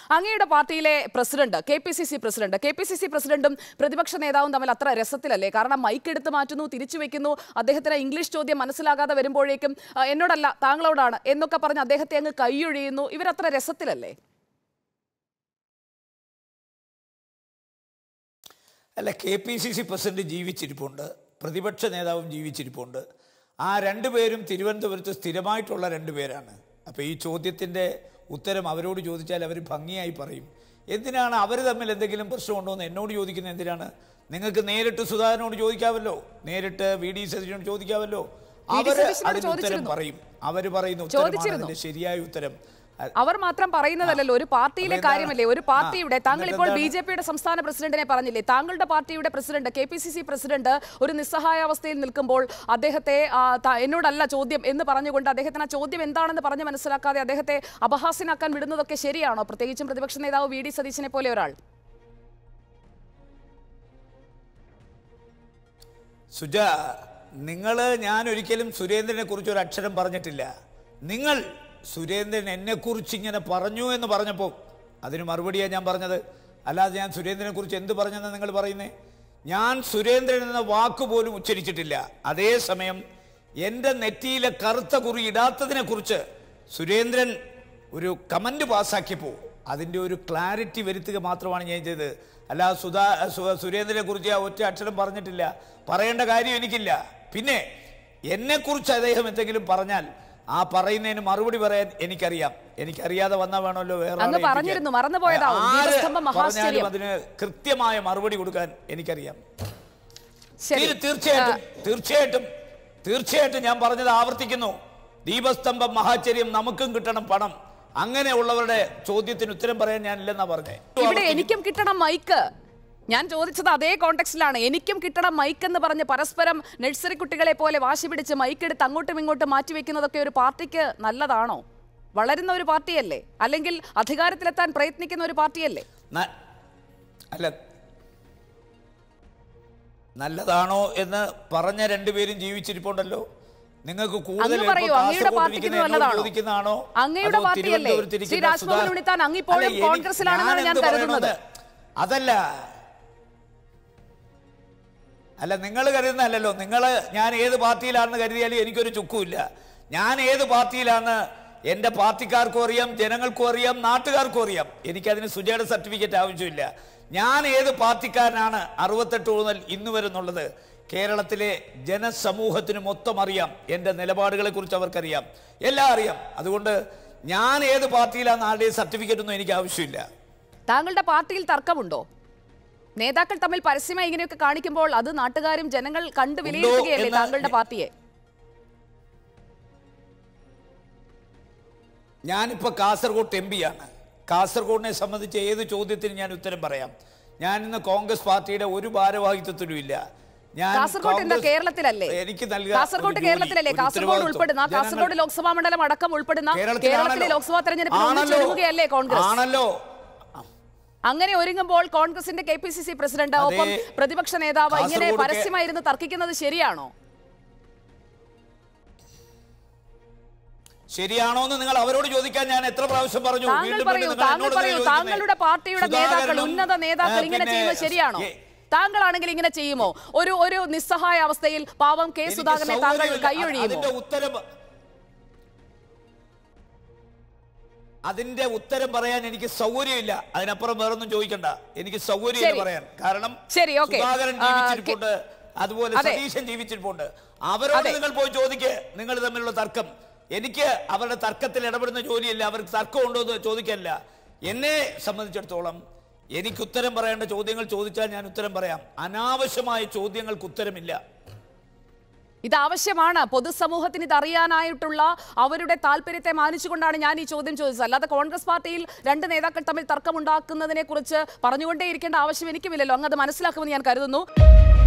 അങ്ങയുടെ പാർട്ടിയിലെ president K P C C president K P C C പ്രസിഡന്റും പ്രതിപക്ഷ നേതാവും തമ്മിൽ അത്ര രസത്തിലല്ലേ കാരണം മൈക്ക് എടുത്ത് മാറ്റുന്നു തിരിച്ചു വെക്കുന്നു അദ്ദേഹത്തിന് ഇംഗ്ലീഷ് ചോദ്യം മനസ്സിലാകാതെ വരുമ്പോഴേക്കും "ആ, എന്നോടല്ല താങ്കളോടാണ് എന്നൊക്കെ പറഞ്ഞ് അദ്ദേഹത്തെ അങ്ങ് കൈയൊഴിയുന്നു ഇവരത്ര രസത്തിലല്ലേ അല്ല K P C C president ജീവിച്ചിരിപ്പുണ്ട് പ്രതിപക്ഷ നേതാവും ജീവിച്ചിരിപ്പുണ്ട് ആ രണ്ടുപേരും തിരുവനന്തപുരത്ത് സ്ഥിരമായിട്ടുള്ള രണ്ടുപേരാണ് അപ്പോൾ ഈ ചോദ്യത്തിൻ്റെ ഉത്തരം അവരോട് ചോദിച്ചാൽ അവർ ഭംഗിയായി പറയും എന്തിനാണ് അവർ തമ്മിൽ എന്തെങ്കിലും പ്രശ്നമുണ്ടോ എന്ന് എന്നോട് ചോദിക്കുന്നത് എന്തിനാണ് നിങ്ങൾക്ക് നേരിട്ട് സുധാകരനോട് ചോദിക്കാമല്ലോ നേരിട്ട് വി ഡി സതീശനോട് ചോദിക്കാമല്ലോ വി ഡി അവർ സതീശനോട് അതിന് ഉത്തരം ചോദിച്ചിരുന്നു. പറയും അവർ പറയുന്ന ഉത്തരമാണ് ചോദിച്ചിരുന്നു. അതിന്റെ ശരിയായ ഉത്തരം അ- അവർ മാത്രം പറയുന്നതല്ലല്ലോ ഒരു പാർട്ടിയിലെ അപ്പൊ എന്താണ്? കാര്യമല്ലേ ഒരു പാർട്ടിയുടെ ആ, താങ്കൾ ഇപ്പോൾ ബി എന്നിട്ട് ജെ പിയുടെ സംസ്ഥാന പ്രസിഡന്റിനെ പറഞ്ഞില്ലേ താങ്കളുടെ പാർട്ടിയുടെ president K P C C president ഒരു നിസ്സഹായാവസ്ഥയിൽ നിൽക്കുമ്പോൾ അദ്ദേഹത്തെ ആ, ത- എന്നോടല്ല ചോദ്യം എന്ന് പറഞ്ഞുകൊണ്ട് അദ്ദേഹത്തിന് ആ ചോദ്യം എന്താണെന്ന് പറഞ്ഞ് മനസ്സിലാക്കാതെ അദ്ദേഹത്തെ അപഹാസ്യനാക്കാൻ വിടുന്നതൊക്കെ ശരിയാണോ പ്രത്യേകിച്ചും പ്രതിപക്ഷ നേതാവ് വി ഡി സതീശനെ പോലെ ഒരാൾ സുജ നിങ്ങൾ ഞാൻ ഒരിക്കലും സുരേന്ദ്രനെ കുറിച്ച് ഒരു അക്ഷരം പറഞ്ഞിട്ടില്ല നിങ്ങൾ സുരേന്ദ്രൻ എന്നെക്കുറിച്ച് ഇങ്ങനെ പറഞ്ഞു എന്ന് പറഞ്ഞപ്പോൾ അതിന് മറുപടിയാണ് ഞാൻ പറഞ്ഞത് അല്ലാതെ ഞാൻ സുരേന്ദ്രനെ കുറിച്ച് എന്ത് പറഞ്ഞെന്ന് നിങ്ങൾ പറയുന്നേ ഞാൻ സുരേന്ദ്രൻ എന്ന വാക്ക് പോലും ഉച്ചരിച്ചിട്ടില്ല അതേസമയം എൻ്റെ നെറ്റിയിലെ കറുത്ത കുറി ഇടാത്തതിനെ കുറിച്ച് സുരേന്ദ്രൻ ഒരു കമന്റ് പാസ്സാക്കിയപ്പോൾ അതിൻ്റെ ഒരു ക്ലാരിറ്റി വരുത്തുക മാത്രമാണ് ഞാൻ ചെയ്തത് അല്ല സുധാ സു- സുരേന്ദ്രനെ കുറിച്ച് ആ ഒറ്റ അക്ഷരം പറഞ്ഞിട്ടില്ല പറയേണ്ട കാര്യം എനിക്കില്ല പിന്നെ എന്നെക്കുറിച്ച് അദ്ദേഹം എന്തെങ്കിലും പറഞ്ഞാൽ ആ പറയുന്നതിന് മറുപടി പറയാൻ എനിക്കറിയാം എനിക്കറിയാതെ വന്നാൽ വേണമല്ലോ വേറെ ആളെ അങ്ങ് ഏൽപ്പിക്കാൻ. പറഞ്ഞിരുന്നു, മറന്നുപോയതാവും. ആര് ദീപസ്തംഭം മഹാശ്ചര്യം. പറഞ്ഞാലും അതിന് കൃത്യമായ മറുപടി കൊടുക്കാൻ എനിക്കറിയാം ശരി തീർ- തീർച്ചയായിട്ടും തീർച്ചയായിട്ടും തീർച്ചയായിട്ടും ഞാൻ പറഞ്ഞത് ആവർത്തിക്കുന്നു ദീപസ്തംഭം മഹാചര്യം നമുക്കും കിട്ടണം പണം അങ്ങനെയുള്ളവരുടെ ചോദ്യത്തിന് ഉത്തരം പറയാൻ ഞാനില്ലെന്നാ പറഞ്ഞേ ഇവിടെ എനിക്കും കിട്ടണം മൈക്ക് ഞാൻ ചോദിച്ചത് അതേ കോണ്ടെക്സ്റ്റിലാണ് എനിക്കും കിട്ടണം മൈക്ക് എന്ന് പറഞ്ഞ് പരസ്പരം നഴ്സറി കുട്ടികളെ പോലെ വാശി പിടിച്ച് മൈക്ക് എടുത്ത് അങ്ങോട്ടും ഇങ്ങോട്ടും മാറ്റിവെക്കുന്നതൊക്കെ ഒരു പാർട്ടിക്ക് നല്ലതാണോ വളരുന്ന ഒരു പാർട്ടിയല്ലേ അല്ലെങ്കിൽ അധികാരത്തിലെത്താൻ പ്രയത്നിക്കുന്ന ഒരു പാർട്ടിയല്ലേ ന- അല്ല നല്ലതാണോ എന്ന് പറഞ്ഞ രണ്ടുപേരും ജീവിച്ചിരിപ്പുണ്ടല്ലോ നിങ്ങൾക്ക് കൂടുതൽ അങ്ങ് എളുപ്പം പറയൂ അങ്ങയുടെ കാസർഗോഡ് പാർട്ടിക്ക് ഇരിക്കുന്ന എന്നോട് നല്ലതാണോ ചോദിക്കുന്നതാണോ അങ്ങയുടെ അതോ പാർട്ടിയല്ലേ തിരുവനന്തപുരത്ത് ശ്രീ ഇരിക്കുന്ന രാജ്മോഹൻ സുധാ- ഉണ്ണിത്താൻ അങ്ങ് ഇപ്പോഴും അല്ല, എനിക്ക് കോൺഗ്രസിലാണെന്നാണ് ഞാൻ എന്ത് കരുതുന്നത്. പറയണമെന്ന് അതല്ല അല്ല നിങ്ങൾ കരുതുന്നതല്ലല്ലോ നിങ്ങൾ ഞാൻ ഏത് പാർട്ടിയിലാണെന്ന് കരുതിയാലും എനിക്കൊരു ചുക്കുമില്ല ഞാൻ ഏത് പാർട്ടിയിലാണെന്ന് എൻ്റെ പാർട്ടിക്കാർക്കും അറിയാം ജനങ്ങൾക്കും അറിയാം നാട്ടുകാർക്കും അറിയാം എനിക്കതിന് സുജയുടെ സർട്ടിഫിക്കറ്റ് ആവശ്യമില്ല ഞാൻ ഏത് പാർട്ടിക്കാരനാണ് അറുപത്തെട്ട് മുതൽ ഇന്ന് വരെ എന്നുള്ളത് കേരളത്തിലെ ജനസമൂഹത്തിന് മൊത്തം അറിയാം എൻ്റെ നിലപാടുകളെ കുറിച്ച് അവർക്കറിയാം എല്ലാം അറിയാം അതുകൊണ്ട് ഞാൻ ഏത് പാർട്ടിയിലാണെന്ന് ആരുടെയും സർട്ടിഫിക്കറ്റ് ഒന്നും എനിക്ക് ആവശ്യമില്ല താങ്കളുടെ പാർട്ടിയിൽ തർക്കമുണ്ടോ നേതാക്കൾ തമ്മിൽ പരസ്യമായി ഇങ്ങനെയൊക്കെ കാണിക്കുമ്പോൾ അത് നാട്ടുകാരും ജനങ്ങൾ കണ്ടു വിലയിരുത്തുകയല്ലേ എന്ന് താങ്കളുടെ പാർട്ടിയെ ഞാനിപ്പോൾ കാസർഗോഡ് എം ആണ് കാസർഗോഡിനെ സംബന്ധിച്ച് ഏത് ചോദ്യത്തിന് ഞാൻ ഉത്തരം പറയാം ഞാൻ ഇന്ന് കോൺഗ്രസ് പാർട്ടിയുടെ ഒരു ഭാരവാഹിത്വത്തിലും ഇല്ല ഞാൻ കാസർഗോഡ് എന്താ കോൺഗ്രസ് കേരളത്തിലല്ലേ എനിക്ക് നൽകുക കാസർഗോഡ് ഒരു ജോലി, കേരളത്തിലല്ലേ ഒരു കാസർഗോഡ് ഉത്തരവാദിത്വം. ഉൾപ്പെടുന്ന ജനങ്ങൾ- കാസർഗോഡ് ലോക്സഭാ മണ്ഡലം അടക്കം ഉൾപ്പെടുന്ന കേരളത്തിലാണല്ലോ. കേരളത്തിലെ ലോക്സഭാ തെരഞ്ഞെടുപ്പിൽ ആണല്ലോ. ഒന്നിച്ചൊരുങ്ങുകയല്ലേ കോൺഗ്രസ് ആണല്ലോ അങ്ങനെ ഒരുങ്ങുമ്പോൾ കോൺഗ്രസിന്റെ K P C C president അതെ. ഒപ്പം പ്രതിപക്ഷ നേതാവ് ഇങ്ങനെ കാസർഗോഡ് കേ- പരസ്യമായിരുന്ന് തർക്കിക്കുന്നത് ശരിയാണോ ശരിയാണോ എന്ന് നിങ്ങൾ അവരോട് ചോദിക്കാൻ ഞാൻ എത്ര പ്രാവശ്യം പറഞ്ഞു താങ്കൾ വീണ്ടും പറയൂ വീണ്ടും നിങ്ങൾ താങ്കൾ എന്നോട് പറയൂ ചോദിക്കുന്നേ. താങ്കളുടെ പാർട്ടിയുടെ നേതാക്കൾ സുധാകരനും, ഉന്നത നേതാക്കൾ ഏ, ഇങ്ങനെ പിന്നെ, ചെയ്യുന്നത് ശരിയാണോ ഏ, താങ്കളാണെങ്കിൽ ഇങ്ങനെ ചെയ്യുമോ ഒരു ഒരു നിസ്സഹായ അവസ്ഥയിൽ പാവം കെ എനിക്ക് സുധാകരനെ താങ്കൾ സൗകര്യമില്ല. കൈയൊഴിയുമോ അതിന്റെ ഉത്തരം അതിന്റെ ഉത്തരം പറയാൻ എനിക്ക് സൗകര്യമില്ല അതിനപ്പുറം വേറൊന്നും ചോദിക്കണ്ട എനിക്ക് സൗകര്യമില്ല ശരി. പറയാൻ കാരണം ശരി, ഓക്കേ. സുധാകരൻ ആ, ജീവിച്ചിരിപ്പുണ്ട് അതുപോലെ അതെ. സതീശൻ ജീവിച്ചിരിപ്പുണ്ട് അവരോട് അതെ. നിങ്ങൾ പോയി ചോദിക്ക് നിങ്ങൾ തമ്മിലുള്ള തർക്കം എനിക്ക് അവരുടെ തർക്കത്തിൽ ഇടപെടുന്ന ജോലിയല്ല അവർക്ക് തർക്കം ഉണ്ടോ എന്ന് ചോദിക്കല്ല എന്നെ സംബന്ധിച്ചിടത്തോളം എനിക്ക് ഉത്തരം പറയേണ്ട ചോദ്യങ്ങൾ ചോദിച്ചാൽ ഞാൻ ഉത്തരം പറയാം അനാവശ്യമായ ചോദ്യങ്ങൾക്ക് ഉത്തരമില്ല ഇത് ആവശ്യമാണ് പൊതുസമൂഹത്തിന് ഇത് അറിയാനായിട്ടുള്ള അവരുടെ താല്പര്യത്തെ മാനിച്ചുകൊണ്ടാണ് ഞാൻ ഈ ചോദ്യം ചോദിച്ചത് അല്ലാതെ കോൺഗ്രസ് പാർട്ടിയിൽ രണ്ട് നേതാക്കൾ തമ്മിൽ തർക്കമുണ്ടാക്കുന്നതിനെ കുറിച്ച് പറഞ്ഞുകൊണ്ടേയിരിക്കേണ്ട ആവശ്യം എനിക്കുമില്ലല്ലോ അങ്ങ് അത് മനസ്സിലാക്കുമെന്ന് ഞാൻ കരുതുന്നു